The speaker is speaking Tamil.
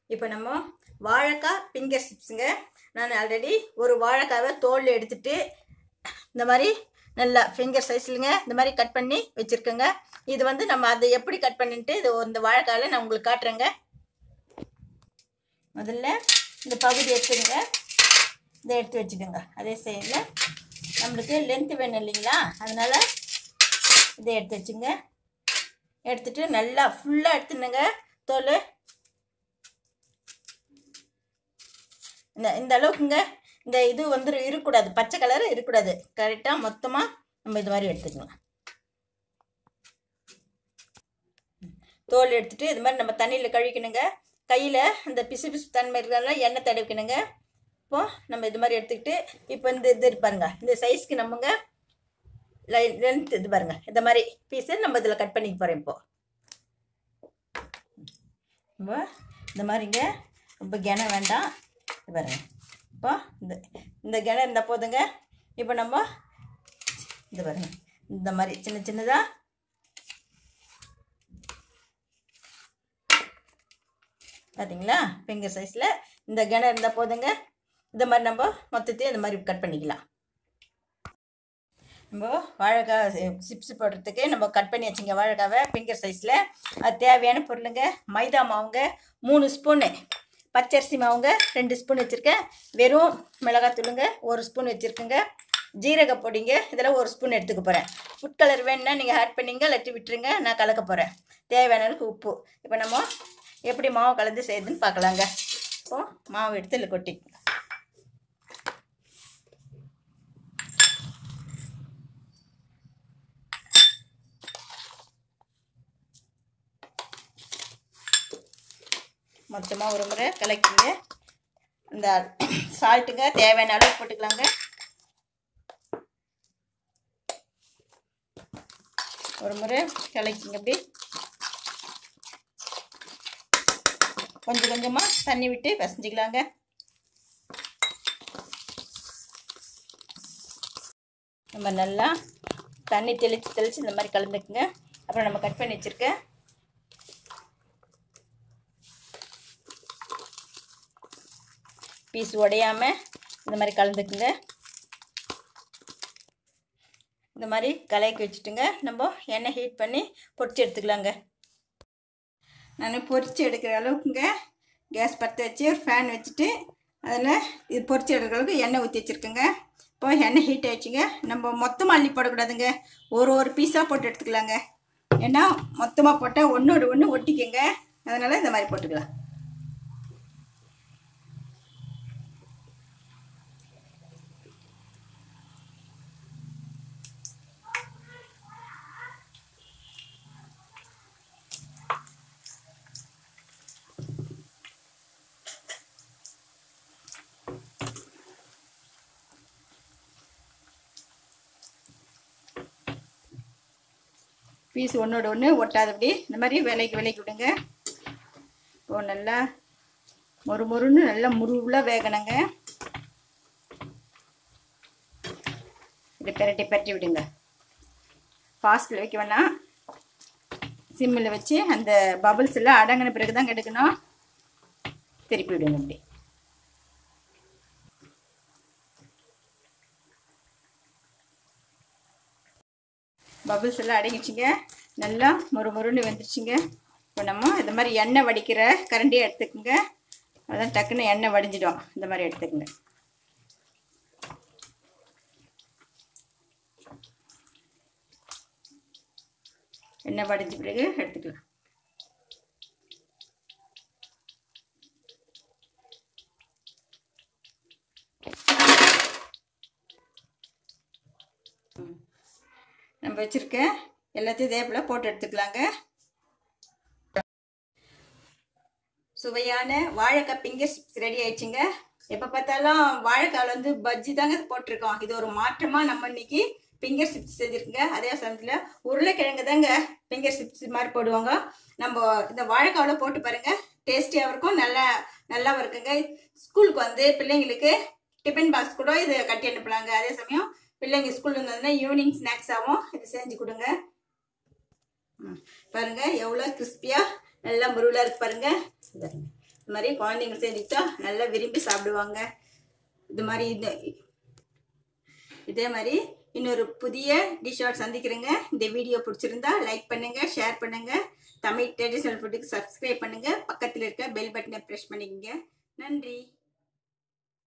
இப்போ நம்ம வாழைக்காய் ஃபிங்கர் சிப்ஸுங்க நான் ஆல்ரெடி ஒரு வாழைக்காவை தோல் எடுத்துட்டு இந்த மாதிரி நல்லா ஃபிங்கர் சைஸ்லுங்க இந்த மாதிரி கட் பண்ணி வச்சுருக்கேங்க இது வந்து நம்ம அதை எப்படி கட் பண்ணிட்டு இது இந்த வாழைக்காயில் நான் உங்களுக்கு காட்டுறேங்க முதல்ல இந்த பகுதி எடுத்துங்க இதை எடுத்து வச்சுக்கோங்க அதே சைடில் நம்மளுக்கு லென்த்து வேணும் இல்லைங்களா அதனால் இதை எடுத்து வச்சுங்க எடுத்துட்டு நல்லா ஃபுல்லாக எடுத்துனுங்க தோல் இந்த இந்த அளவுக்குங்க இந்த இது வந்து இருக்கக்கூடாது பச்சை கலர் இருக்கக்கூடாது கரெக்டாக மொத்தமாக நம்ம இது மாதிரி எடுத்துக்கலாம் தோல் எடுத்துட்டு இது மாதிரி நம்ம தண்ணியில் கழுவிக்கணுங்க கையில் அந்த பிசு பிசு தன்மை இருக்கிறனால எண்ணெய் தடவிக்கணுங்க இப்போ நம்ம இது மாதிரி எடுத்துக்கிட்டு இப்போ இந்த இது பாருங்க இந்த சைஸ்க்கு நம்மங்க லென்த் இது பாருங்க இந்த மாதிரி பீஸை நம்ம இதில் கட் பண்ணிக்க போகிறோம் இப்போ இப்போ இந்த மாதிரிங்க ரொம்ப கிணம் வேண்டாம் இது பாருங்க இப்போ இந்த இந்த கிணம் இருந்தால் போதுங்க இப்போ நம்ம இது பாருங்க இந்த மாதிரி சின்ன சின்னதாக பார்த்தீங்களா ஃபிங்கர் சைஸில் இந்த கிணம் இருந்தால் போதுங்க இந்த மாதிரி நம்ம மொத்தத்தையும் இந்த மாதிரி கட் பண்ணிக்கலாம் நம்ம வாழைக்காய் சிப்ஸ் போடுறதுக்கு நம்ம கட் பண்ணி வச்சுங்க வாழைக்காவை ஃபிங்கர் சைஸில் அது தேவையான பொருளுங்க மைதா மாவுங்க மூணு ஸ்பூனு பச்சரிசி மாவுங்க ரெண்டு ஸ்பூன் வச்சுருக்கேன் வெறும் மிளகாத்தூளுங்க ஒரு ஸ்பூன் வச்சுருக்கேங்க ஜீரக பொடிங்க இதெல்லாம் ஒரு ஸ்பூன் எடுத்துக்க போகிறேன் ஃபுட் கலர் வேணுன்னா நீங்கள் ஆட் பண்ணிங்க இல்லாட்டி விட்டுருங்க நான் கலக்க போகிறேன் தேவையான அளவுக்கு உப்பு இப்போ நம்ம எப்படி மாவு கலந்து செய்யுதுன்னு பார்க்கலாங்க இப்போ மாவு எடுத்து இதில் கொட்டிக்கங்க மொத்தமாக ஒரு முறை கலக்கிங்க இந்த சால்ட்டுங்க தேவையான அளவு போட்டுக்கலாங்க ஒரு முறை கலக்கிங்க அப்படி கொஞ்சம் கொஞ்சமாக தண்ணி விட்டு பிசைஞ்சிக்கலாங்க நம்ம நல்லா தண்ணி தெளித்து தெளித்து இந்த மாதிரி கலந்துக்குங்க அப்புறம் நம்ம கட் பண்ணி வச்சுருக்க பீஸ் உடையாமல் இந்த மாதிரி கலந்துக்குங்க இந்த மாதிரி கலக்கி வச்சுட்டுங்க நம்ம எண்ணெய் ஹீட் பண்ணி பொரிச்சு எடுத்துக்கலாங்க நான் பொரிச்சு எடுக்கிற அளவுக்குங்க கேஸ் பற்ற வச்சு ஒரு ஃபேன் வச்சுட்டு அதில் இது பொரிச்சு எடுக்கிற அளவுக்கு எண்ணெய் ஊற்றி வச்சுருக்கேங்க இப்போ எண்ணெய் ஹீட் ஆயிடுச்சுங்க நம்ம மொத்தமாக அள்ளி போடக்கூடாதுங்க ஒரு ஒரு பீஸாக போட்டு எடுத்துக்கலாங்க ஏன்னா மொத்தமாக போட்டால் ஒன்றோடு ஒன்று ஒட்டிக்கங்க அதனால் இந்த மாதிரி போட்டுக்கலாம் பீஸ் ஒன்றோட ஒன்று ஒட்டாதபடி இந்த மாதிரி விலைக்கு விலைக்கு விடுங்க இப்போ நல்லா மொறு மொறுன்னு நல்லா முருவில் வேகணுங்க இப்படி பெரட்டி பெரட்டி விடுங்க ஃபாஸ்ட்டில் வைக்க வேணாம் சிம்மில் வச்சு அந்த பபிள்ஸ் எல்லாம் அடங்கின பிறகு தான் கெடுக்கணும் திருப்பி விடுங்க இப்படி பபிள்ஸ் எல்லாம் அடங்கிச்சிங்க நல்லா மொறு மொறுன்னு வந்துருச்சுங்க இப்போ நம்ம இந்த மாதிரி எண்ணெய் வடிக்கிற கரண்டியை எடுத்துக்கோங்க அதான் டக்குன்னு எண்ணெய் வடிஞ்சிடும் இந்த மாதிரி எடுத்துக்கோங்க எண்ணெய் வடிஞ்ச பிறகு எடுத்துக்கலாம் நம்ம வச்சுருக்க எல்லாத்தையும் இதே போல் போட்டு எடுத்துக்கலாங்க சுவையான வாழைக்காய் பிங்கர் சிப்ஸ் ரெடி ஆயிடுச்சுங்க எப்போ பார்த்தாலும் வாழைக்காயில் வந்து பஜ்ஜி தாங்க போட்டிருக்கோம் இது ஒரு மாற்றமாக நம்ம இன்னைக்கு பிங்கர் சிப்ஸ் செஞ்சுருக்குங்க அதே சமயத்தில் உருளைக்கிழங்கு தாங்க பிங்கர் சிப்ஸ் மாதிரி போடுவாங்க நம்ம இந்த வாழைக்காவில் போட்டு பாருங்க டேஸ்டியாகவும் இருக்கும் நல்லா நல்லாவும் இருக்குங்க ஸ்கூலுக்கு வந்து பிள்ளைங்களுக்கு டிஃபன் பாக்ஸ் கூட இது கட்டி அனுப்பலாங்க அதே சமயம் பிள்ளைங்க ஸ்கூல் இருந்ததுன்னா ஈவினிங் ஸ்நாக்ஸாகவும் இது செஞ்சு கொடுங்க ம், பாருங்க எவ்வளோ கிறிஸ்பியாக நல்லா முருகலாக இருக்கு பாருங்க பாருங்க இது மாதிரி குழந்தைங்க செஞ்சுக்கிட்டா நல்லா விரும்பி சாப்பிடுவாங்க இது மாதிரி இந்த இதே மாதிரி இன்னொரு புதிய டிஷ்ஷோட சந்திக்கிறேங்க இந்த வீடியோ பிடிச்சிருந்தா லைக் பண்ணுங்க ஷேர் பண்ணுங்க தமிழ் ட்ரெடிஷ்னல் ஃபுட்டுக்கு சப்ஸ்கிரைப் பண்ணுங்க பக்கத்தில் இருக்க பெல் பட்டனை ப்ரெஸ் பண்ணிக்கங்க நன்றி